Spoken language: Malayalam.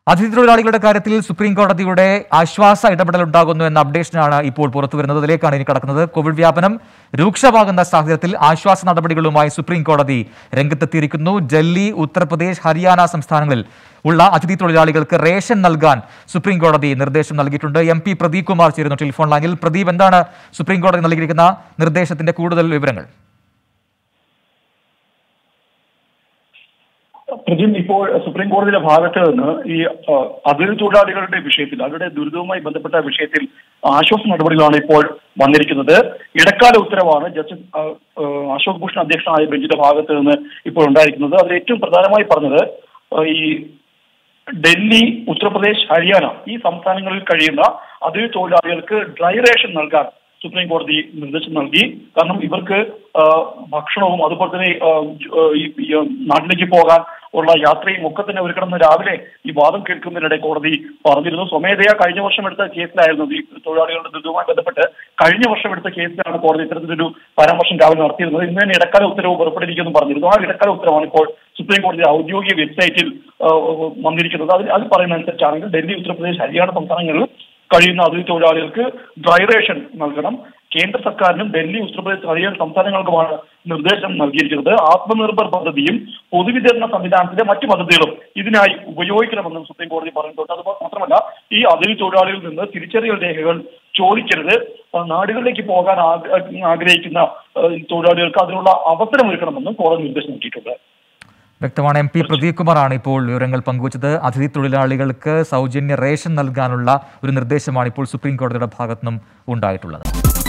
അതിഥി തൊഴിലാളികളുടെ കാര്യത്തിൽ സുപ്രീം കോടതിയുടെ ആശ്വാസ ഇടപെടൽ ഉണ്ടാകുന്നു എന്ന അപ്ഡേഷനാണ് ഇപ്പോൾ പുറത്തുവരുന്നത് അതിലേക്കാണ് ഇനി കടക്കുന്നത് കോവിഡ് വ്യാപനം രൂക്ഷമാകുന്ന സാഹചര്യത്തിൽ ആശ്വാസ നടപടികളുമായി സുപ്രീം കോടതി രംഗത്തെത്തിയിരിക്കുന്നു ഡൽഹി ഉത്തർപ്രദേശ് ഹരിയാന സംസ്ഥാനങ്ങളിൽ ഉള്ള അതിഥി തൊഴിലാളികൾക്ക് റേഷൻ നൽകാൻ സുപ്രീം കോടതി നിർദ്ദേശം നൽകിയിട്ടുണ്ട് എം പി പ്രദീപ് കുമാർ ചേരുന്നു ടെലിഫോൺ ലൈനിൽ പ്രദീപ് എന്താണ് സുപ്രീം കോടതി നൽകിയിരിക്കുന്ന നിർദ്ദേശത്തിന്റെ കൂടുതൽ വിവരങ്ങൾ പ്രജിൻ ഇപ്പോൾ സുപ്രീം കോടതിയുടെ ഭാഗത്ത് നിന്ന് ഈ ആ, അതിഥി തൊഴിലാളികളുടെ വിഷയത്തിൽ അവരുടെ ദുരിതവുമായി ബന്ധപ്പെട്ട വിഷയത്തിൽ ആശ്വാസ നടപടികളാണ് ഇപ്പോൾ വന്നിരിക്കുന്നത് ഇടക്കാല ഉത്തരവാണ് ജസ്റ്റിസ് ആ, ആ, അശോക് ഭൂഷൺ അധ്യക്ഷനായ ബെഞ്ചിന്റെ ഭാഗത്ത് നിന്ന് ഇപ്പോൾ ഉണ്ടായിരിക്കുന്നത് അതിൽ ഏറ്റവും പ്രധാനമായി പറഞ്ഞത് ആ, ഈ ഡൽഹി ഉത്തർപ്രദേശ് ഹരിയാന ഈ സംസ്ഥാനങ്ങളിൽ കഴിയുന്ന അതിഥി തൊഴിലാളികൾക്ക് ഡ്രൈ റേഷൻ നൽകാൻ സുപ്രീം കോടതി നിർദ്ദേശം നൽകി കാരണം ഇവർക്ക് ആ, ഭക്ഷണവും അതുപോലെ തന്നെ ആ, ജ- ആ, ഈ ഈ, ആ, നാട്ടിലേക്ക് പോകാൻ ഉള്ള യാത്രയും ഒക്കെ തന്നെ ഒരുക്കണമെന്ന് രാവിലെ ഈ വാദം കേൾക്കുന്നതിനിടെ കോടതി പറഞ്ഞിരുന്നു സ്വമേധയാ കഴിഞ്ഞ വർഷം എടുത്ത കേസിലായിരുന്നു ഈ തൊഴിലാളികളുടെ ദുരിതവുമായി ബന്ധപ്പെട്ട് കഴിഞ്ഞ വർഷം എടുത്ത കേസിലാണ് കോടതി ഇത്തരത്തിലൊരു പരാമർശം രാവിലെ നടത്തിയിരുന്നത് ഇന്ന് തന്നെ ഇടക്കാല ഉത്തരവ് പുറപ്പെടുവിക്കുമെന്ന് പറഞ്ഞിരുന്നു ആ ഇടക്കാല ഉത്തരവാണ് ഇപ്പോൾ സുപ്രീം കോടതി ഔദ്യോഗിക വെബ്സൈറ്റിൽ ആ, വന്നിരിക്കുന്നത് അതിൽ അതിൽ പറയുന്ന അനുസരിച്ചാണെങ്കിൽ ഡൽഹി ഉത്തർപ്രദേശ് ഹരിയാന സംസ്ഥാനങ്ങളിൽ കഴിയുന്ന അതിഥി തൊഴിലാളികൾക്ക് ഡ്രൈ റേഷൻ നൽകണം കേന്ദ്ര സർക്കാരിനും ഡൽഹി ഉത്തർപ്രദേശ് ഹരിയാന സംസ്ഥാനങ്ങൾക്കുമാണ് നിർദ്ദേശം നൽകിയിരിക്കുന്നത് ആത്മനിർഭർ പദ്ധതിയും പൊതുവിതരണ സംവിധാനത്തിലെ മറ്റു പദ്ധതികളും ഇതിനായി ഉപയോഗിക്കണമെന്നും സുപ്രീം കോടതി പറഞ്ഞിട്ടുണ്ട് അത് മാത്രമല്ല ഈ അതിഥി തൊഴിലാളികളിൽ നിന്ന് തിരിച്ചറിയൽ രേഖകൾ ചോദിക്കരുത് ആ, നാടുകളിലേക്ക് പോകാൻ ആഗ്ര- ആഗ്രഹിക്കുന്ന ആ, ഈ തൊഴിലാളികൾക്ക് അതിനുള്ള അവസരം ഒരുക്കണമെന്നും കോടതി നിർദ്ദേശം നൽകിയിട്ടുണ്ട് വ്യക്തമാണ് എം പി പ്രദീപ് കുമാറാണ് ഇപ്പോൾ വിവരങ്ങൾ പങ്കുവച്ചത് അതിഥി തൊഴിലാളികൾക്ക് സൗജന്യ റേഷൻ നൽകാനുള്ള ഒരു നിർദ്ദേശമാണ് ഇപ്പോൾ സുപ്രീം കോടതിയുടെ ഭാഗത്തുനിന്നും ഉണ്ടായിട്ടുള്ളത്